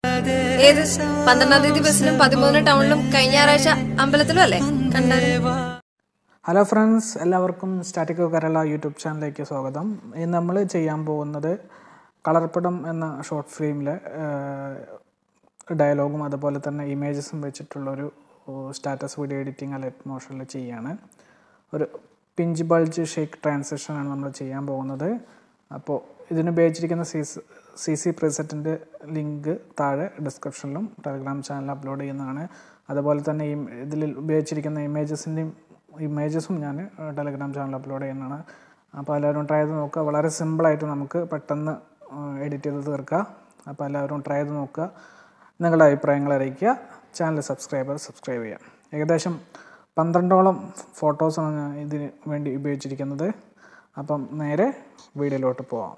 ഏത് പന്ത്രണ്ടാം തീയതി ബസ്സിലും പതിമൂന്ന് ടൗണിലും കഴിഞ്ഞ ഞായറാഴ്ച അമ്പലത്തിലും അല്ലേ കണ്ടായിരുന്നു ഹലോ ഫ്രണ്ട്സ് എല്ലാവർക്കും സ്റ്റാറ്റിക് കേരള യൂട്യൂബ് ചാനലിലേക്ക് സ്വാഗതം ഇന്ന് നമ്മൾ ചെയ്യാൻ പോകുന്നത് കളർപ്പടം എന്ന ഷോർട്ട് ഫിലിമിലെ ഡയലോഗും അതുപോലെ തന്നെ ഇമേജസും വെച്ചിട്ടുള്ളൊരു സ്റ്റാറ്റസ് വീഡിയോ എഡിറ്റിംഗ് അലർട്ട് മോഷനിൽ ചെയ്യാണ് ഒരു പിഞ്ച് ബൾജ് ഷേക്ക് ട്രാൻസാക്ഷനാണ് നമ്മൾ ചെയ്യാൻ പോകുന്നത് അപ്പോൾ ഇതിന് ഉപയോഗിച്ചിരിക്കുന്ന സി സി സി പ്രിസെറ്റിൻ്റെ ലിങ്ക് താഴെ ഡിസ്ക്രിപ്ഷനിലും ടെലഗ്രാം ചാനൽ അപ്ലോഡ് ചെയ്യുന്നതാണ് അതുപോലെ തന്നെ ഈ ഇതിൽ ഉപയോഗിച്ചിരിക്കുന്ന ഇമേജസിൻ്റെയും ഇമേജസും ഞാൻ ടെലഗ്രാം ചാനൽ അപ്ലോഡ് ചെയ്യുന്നതാണ് അപ്പോൾ എല്ലാവരും ട്രൈ ചെയ്ത് നോക്കുക വളരെ സിമ്പിളായിട്ട് നമുക്ക് പെട്ടെന്ന് എഡിറ്റ് ചെയ്ത് തീർക്കാം അപ്പോൾ എല്ലാവരും ട്രൈ ചെയ്ത് നോക്കുക നിങ്ങളുടെ അഭിപ്രായങ്ങൾ അറിയിക്കുക ചാനൽ സബ്സ്ക്രൈബർ സബ്സ്ക്രൈബ് ചെയ്യുക ഏകദേശം പന്ത്രണ്ടോളം ഫോട്ടോസാണ് ഞാൻ ഇതിന് വേണ്ടി ഉപയോഗിച്ചിരിക്കുന്നത് അപ്പം നേരെ വീഡിയോയിലോട്ട് പോവാം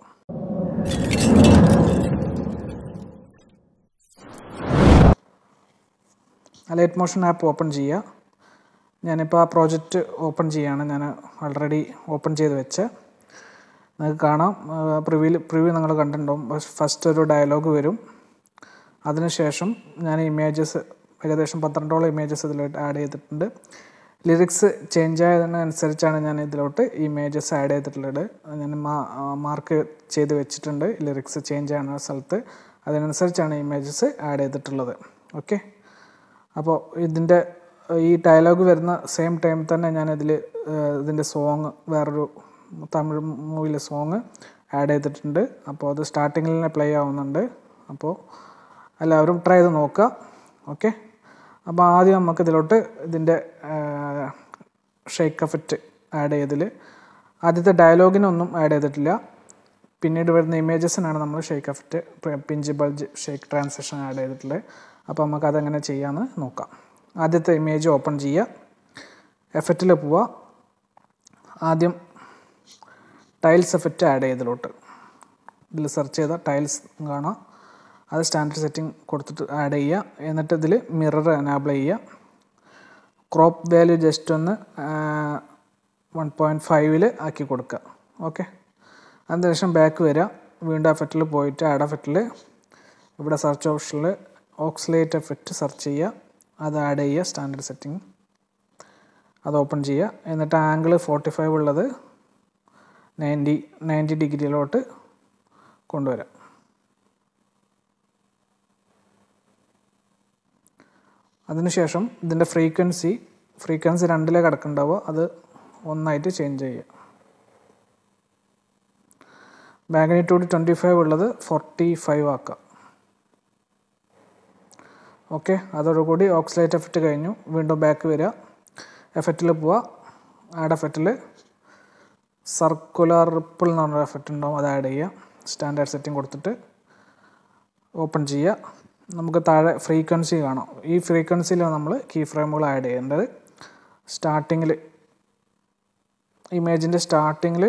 ലൈറ്റ് മോഷൻ ആപ്പ് ഓപ്പൺ ചെയ്യുക ഞാനിപ്പോൾ ആ പ്രോജക്റ്റ് ഓപ്പൺ ചെയ്യുകയാണ് ഞാൻ ഓൾറെഡി ഓപ്പൺ ചെയ്ത് വെച്ച് നിങ്ങൾക്ക് കാണാം പ്രിവ്യൂവിൽ പ്രിവ്യൂ നിങ്ങൾ കണ്ടിട്ടുണ്ടാവും ഫസ്റ്റ് ഒരു ഡയലോഗ് വരും അതിനുശേഷം ഞാൻ ഇമേജസ് ഏകദേശം പന്ത്രണ്ടോളം ഇമേജസ് ഇതിലോട്ട് ആഡ് ചെയ്തിട്ടുണ്ട് ലിറിക്സ് ചേഞ്ച് ആയതിനനുസരിച്ചാണ് ഞാൻ ഇതിലോട്ട് ഇമേജസ് ആഡ് ചെയ്തിട്ടുള്ളത് ഞാൻ മാർക്ക് ചെയ്ത് വെച്ചിട്ടുണ്ട് ലിറിക്സ് ചേഞ്ച് ആകുന്ന സ്ഥലത്ത് അതിനനുസരിച്ചാണ് ഇമേജസ് ആഡ് ചെയ്തിട്ടുള്ളത് ഓക്കെ അപ്പോൾ ഇതിൻ്റെ ഈ ഡയലോഗ് വരുന്ന സെയിം ടൈം തന്നെ ഞാൻ ഇതിൽ ഇതിൻ്റെ സോങ് വേറൊരു തമിഴ് മൂവിയിലെ സോങ് ആഡ് ചെയ്തിട്ടുണ്ട് അപ്പോൾ അത് സ്റ്റാർട്ടിങ്ങിൽ തന്നെ പ്ലേ ആവുന്നുണ്ട് അപ്പോൾ എല്ലാവരും ട്രൈ ചെയ്ത് നോക്കുക ഓക്കെ അപ്പോൾ ആദ്യം നമുക്ക് ഇതിലോട്ട് ഇതിൻ്റെ ഷെയ്ക്ക് എഫക്റ്റ് ആഡ് ചെയ്തതിൽ ആദ്യത്തെ ഡയലോഗിനൊന്നും ആഡ് ചെയ്തിട്ടില്ല പിന്നീട് വരുന്ന ഇമേജസിനാണ് നമ്മൾ shake effect pinch bulge shake transaction add ചെയ്തിട്ടുള്ളത് അപ്പോൾ നമുക്ക് അതെങ്ങനെ ചെയ്യാമെന്ന് നോക്കാം ആദ്യത്തെ ഇമേജ് ഓപ്പൺ ചെയ്യുക എഫക്റ്റിൽ പോവുക ആദ്യം ടൈൽസ് എഫക്റ്റ് ആഡ് ചെയ്തതിലോട്ട് ഇതിൽ സെർച്ച് ചെയ്ത ടൈൽസ് കാണാം അത് സ്റ്റാൻഡേർഡ് സെറ്റിംഗ് കൊടുത്തിട്ട് ആഡ് ചെയ്യുക എന്നിട്ട് ഇതിൽ മിറർ എനാബിൾ ചെയ്യുക ക്രോപ്പ് വാല്യൂ ജസ്റ്റ് ഒന്ന് വൺ പോയിൻറ്റ് ഫൈവിൽ ആക്കി കൊടുക്കുക ഓക്കെ അതിനുശേഷം ബാക്ക് വരിക വീണ്ടും എഫക്റ്റിൽ പോയിട്ട് ആഡ് എഫക്റ്റിൽ ഇവിടെ സെർച്ച് ഓപ്ഷനിൽ ഓക്സിലേറ്റ് എഫക്റ്റ് സെർച്ച് ചെയ്യുക അത് ആഡ് ചെയ്യുക സ്റ്റാൻഡേർഡ് സെറ്റിംഗ് അത് ഓപ്പൺ ചെയ്യുക എന്നിട്ട് ആംഗിൾ ഫോർട്ടി ഫൈവ് ഉള്ളത് നയൻറ്റി നയൻറ്റി ഡിഗ്രിയിലോട്ട് കൊണ്ടുവരാം അതിനുശേഷം ഇതിൻ്റെ ഫ്രീക്വൻസി ഫ്രീക്വൻസി രണ്ടിലേ കിടക്കുന്നുണ്ടാവുക അത് ഒന്നായിട്ട് ചേഞ്ച് ചെയ്യുക മാഗ്നിറ്റ്യൂഡ് ട്വൻറ്റി ഫൈവ് ഉള്ളത് ഫോർട്ടി ഫൈവ് ആക്കുക ഓക്കെ അതോടുകൂടി ഓക്സിലേറ്റ് എഫക്റ്റ് കഴിഞ്ഞു വീണ്ടും ബാക്ക് വരിക എഫക്റ്റിൽ പോവുക ആഡ് എഫക്റ്റിൽ സർക്കുലർ റിപ്പിൾ എന്ന് പറഞ്ഞൊരു എഫക്റ്റ് ഉണ്ടാവും അത് ആഡ് ചെയ്യുക സ്റ്റാൻഡേർഡ് സെറ്റിംഗ് കൊടുത്തിട്ട് ഓപ്പൺ ചെയ്യുക നമുക്ക് താഴെ ഫ്രീക്വൻസി കാണാം ഈ ഫ്രീക്വൻസിയിലാണ് നമ്മൾ കീ ഫ്രെയിമുകൾ ആഡ് ചെയ്യേണ്ടത് സ്റ്റാർട്ടിങ്ങിൽ ഇമേജിൻ്റെ സ്റ്റാർട്ടിങ്ങിൽ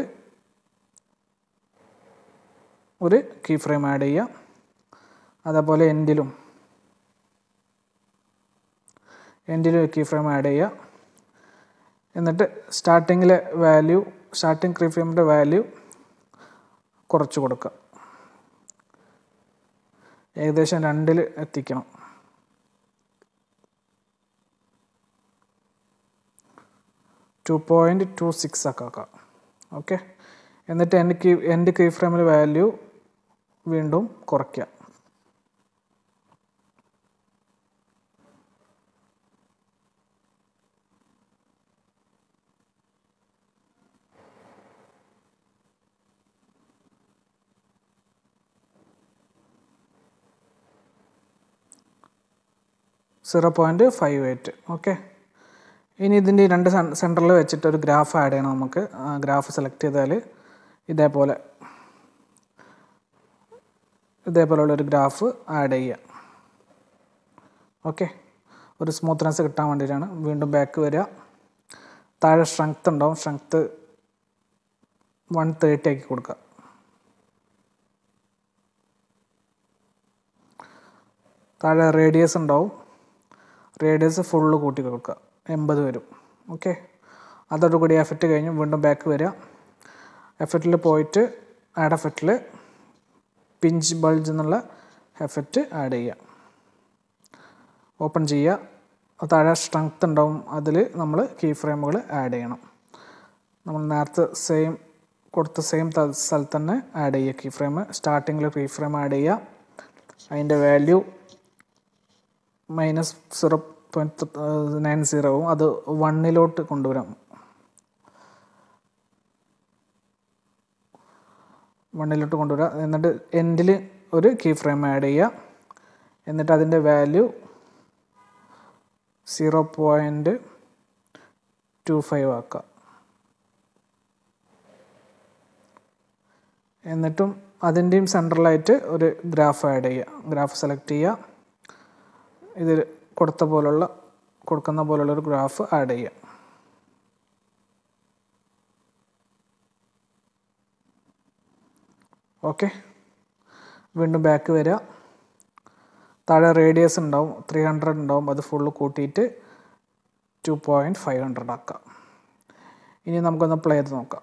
ഒരു കീ ഫ്രെയിം ആഡ് ചെയ്യുക അതേപോലെ എൻഡിലും എൻഡിലും കീ ഫ്രെയിം ആഡ് ചെയ്യുക എന്നിട്ട് സ്റ്റാർട്ടിങ്ങിലെ വാല്യൂ സ്റ്റാർട്ടിങ് കീ ഫ്രെയിമിൻ്റെ വാല്യൂ കുറച്ച് കൊടുക്കുക ഏകദേശം രണ്ടിൽ എത്തിക്കണം ടു പോയിൻറ്റ് ടു സിക്സ് ഒക്കെ ആക്കാം ഓക്കെ എന്നിട്ട് എൻ്റെ കീ എൻ്റെ കീ ഫ്രെയിമിൽ വാല്യൂ വീണ്ടും കുറയ്ക്കുക zero point five eight okay ഇനി ഇതിൻ്റെ രണ്ട് സെൻറ്ററിൽ വെച്ചിട്ട് ഒരു ഗ്രാഫ് ആഡ് ചെയ്യണം നമുക്ക് ഗ്രാഫ് സെലക്ട് ചെയ്താൽ ഇതേപോലെ ഇതേപോലെയുള്ള ഒരു ഗ്രാഫ് ആഡ് ചെയ്യുക ഓക്കെ ഒരു സ്മൂത്ത്നെസ് കിട്ടാൻ വേണ്ടിയിട്ടാണ് വീണ്ടും ബാക്ക് വരിക താഴെ സ്ട്രെങ്ത് ഉണ്ടാവും സ്ട്രെങ്ത് വൺ തേർട്ടി ആക്കി കൊടുക്കുക താഴെ റേഡിയസ് ഉണ്ടാവും റേഡിയസ് ഫുള്ള് കൂട്ടി കൊടുക്കുക എൺപത് വരും ഓക്കെ അതോടുകൂടി എഫക്റ്റ് കഴിഞ്ഞ് വീണ്ടും ബാക്ക് വരിക എഫക്റ്റിൽ പോയിട്ട് ആഡ് എഫക്റ്റിൽ പിഞ്ച് ബൾജ് എന്നുള്ള എഫക്റ്റ് ആഡ് ചെയ്യുക ഓപ്പൺ ചെയ്യുക താഴെ സ്ട്രെങ്ത് ഉണ്ടാവും അതിൽ നമ്മൾ കീ ഫ്രെയിമുകൾ ആഡ് ചെയ്യണം നമ്മൾ നേരത്തെ സെയിം കൊടുത്ത സെയിം സ്ഥലത്ത് തന്നെ ആഡ് ചെയ്യുക കീ ഫ്രെയിം സ്റ്റാർട്ടിങ്ങിൽ കീ ഫ്രെയിം ആഡ് ചെയ്യുക അതിൻ്റെ value minus zero point nine സീറോവും അത് വണ്ണിലോട്ട് കൊണ്ടുവരാം വണ്ണിലോട്ട് കൊണ്ടുവരിക എന്നിട്ട് എൻഡിൽ ഒരു കീ ഫ്രെയിം ആഡ് ചെയ്യുക എന്നിട്ട് അതിൻ്റെ value zero point two five ആക്കുക എന്നിട്ടും അതിൻ്റെയും സെൻട്രലായിട്ട് ഒരു ഗ്രാഫ് ആഡ് ചെയ്യുക ഗ്രാഫ് സെലക്ട് ചെയ്യുക ഇത് കൊടുത്ത പോലുള്ള കൊടുക്കുന്ന പോലുള്ള ഒരു ഗ്രാഫ് ആഡ് ചെയ്യുക ഓക്കെ വീണ്ടും ബാക്ക് വരിക താഴെ റേഡിയസ് ഉണ്ടാവും ത്രീ ഹൺഡ്രഡ് ഉണ്ടാവും അത് ഫുള്ള് കൂട്ടിയിട്ട് ടു പോയിൻറ്റ് ഫൈവ് ഹൺഡ്രഡ് ആക്കാം ഇനി നമുക്കൊന്ന് പ്ലേ ചെയ്ത് നോക്കാം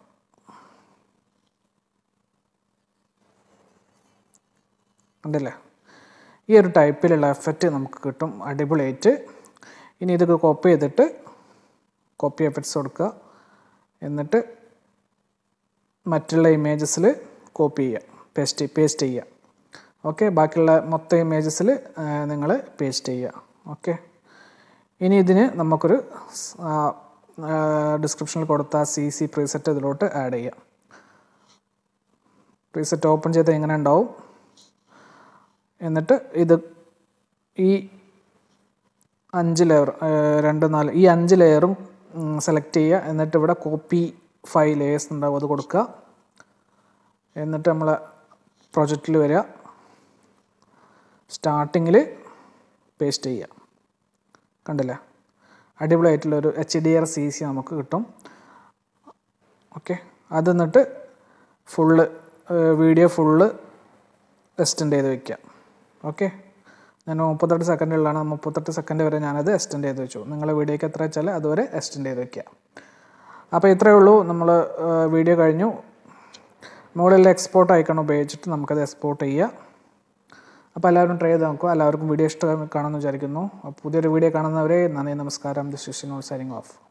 ഉണ്ടല്ലേ ഈ ഒരു ടൈപ്പിലുള്ള എഫക്റ്റ് നമുക്ക് കിട്ടും അടിപൊളിയായിട്ട് ഇനി ഇതൊക്കെ കോപ്പി ചെയ്തിട്ട് കോപ്പി എഫക്ട്സ് കൊടുക്കുക എന്നിട്ട് മറ്റുള്ള ഇമേജസിൽ കോപ്പി ചെയ്യുക പേസ്റ്റ് പേസ്റ്റ് ചെയ്യുക ഓക്കെ ബാക്കിയുള്ള മൊത്തം ഇമേജസിൽ നിങ്ങൾ പേസ്റ്റ് ചെയ്യുക ഓക്കെ ഇനി ഇതിന് നമുക്കൊരു ഡിസ്ക്രിപ്ഷനിൽ കൊടുത്ത സി സി പ്രീസെറ്റ് ഇതിലോട്ട് ആഡ് ചെയ്യാം പ്രീസെറ്റ് ഓപ്പൺ ചെയ്ത് ഇങ്ങനെ ഉണ്ടാവും എന്നിട്ട് ഇത് ഈ അഞ്ച് ലെയർ രണ്ട് നാല് ഈ അഞ്ച് ലെയറും സെലക്ട് ചെയ്യുക എന്നിട്ട് ഇവിടെ കോപ്പി ഫൈവ് ലെയേഴ്സ് ഉണ്ടാവും അത് കൊടുക്കുക എന്നിട്ട് നമ്മൾ പ്രൊജക്റ്റിൽ വരിക സ്റ്റാർട്ടിങ്ങിൽ പേസ്റ്റ് ചെയ്യുക കണ്ടില്ലേ അടിപൊളിയായിട്ടുള്ള ഒരു H D R C C നമുക്ക് കിട്ടും ഓക്കെ അത് എന്നിട്ട് ഫുള്ള് വീഡിയോ ഫുള്ള് എക്സ്റ്റെൻഡ് ചെയ്ത് വയ്ക്കുക ഓക്കെ ഞാൻ മുപ്പത്തെട്ട് സെക്കൻഡുകളാണ് മുപ്പത്തെട്ട് സെക്കൻഡ് വരെ ഞാനത് എക്സ്റ്റെൻഡ് ചെയ്ത് വെച്ചു നിങ്ങളുടെ വീഡിയോക്ക് എത്ര വെച്ചാൽ അതുവരെ എക്സ്റ്റെൻഡ് ചെയ്ത് വെക്കുക അപ്പോൾ ഇത്രയേ ഉള്ളൂ നമ്മൾ വീഡിയോ കഴിഞ്ഞു മുകളിൽ എക്സ്പോർട്ട് ഐക്കൺ ഉപയോഗിച്ചിട്ട് നമുക്കത് എക്സ്പോർട്ട് ചെയ്യുക അപ്പോൾ എല്ലാവരും ട്രൈ ചെയ്ത് നോക്കുക എല്ലാവർക്കും വീഡിയോ ഇഷ്ടം കാണുമെന്ന് വിചാരിക്കുന്നു അപ്പോൾ പുതിയൊരു വീഡിയോ കാണുന്നവരെ നന്ദി നമസ്കാരം ദിസ് ഇസ് സൈനിങ് ഓഫ്